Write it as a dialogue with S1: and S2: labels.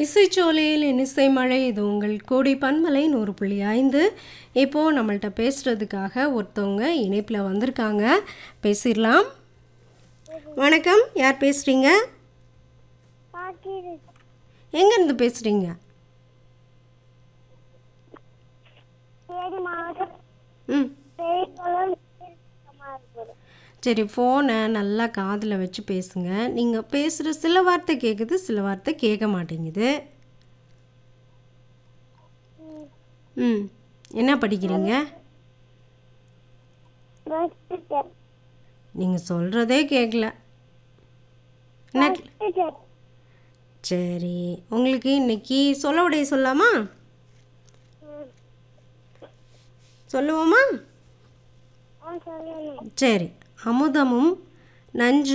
S1: இசைச்சோலையில் இனிசை மழை இது உங்கள் கோடி பன்மலை நூறு புள்ளி ஐந்து இப்போது நம்மள்ட்ட பேசுகிறதுக்காக ஒருத்தவங்க இணைப்பில் வந்திருக்காங்க பேசிடலாம் வணக்கம் யார் பேசுகிறீங்க
S2: பாக்கிரு
S1: எங்கேருந்து பேசுகிறீங்க
S2: தேனி மாவட்டம்
S1: ம்
S2: பெரியகுளம் இருக்குது
S1: சரி ஃபோனை நல்லா காதில் வச்சு பேசுங்க நீங்கள் பேசுகிற சில வார்த்தை கேட்குது சில வார்த்தை கேட்க மாட்டேங்குது ம் என்ன படிக்கிறீங்க
S2: பஸ்
S1: நீங்கள் சொல்கிறதே கேட்கல என்ன
S2: டீச்சர்
S1: சரி உங்களுக்கு இன்னைக்கு சொல்ல உடைய சொல்லாமா சொல்லுவோமா
S2: ஆ சொல்லணும்
S1: சரி அமுதமும் நஞ்சு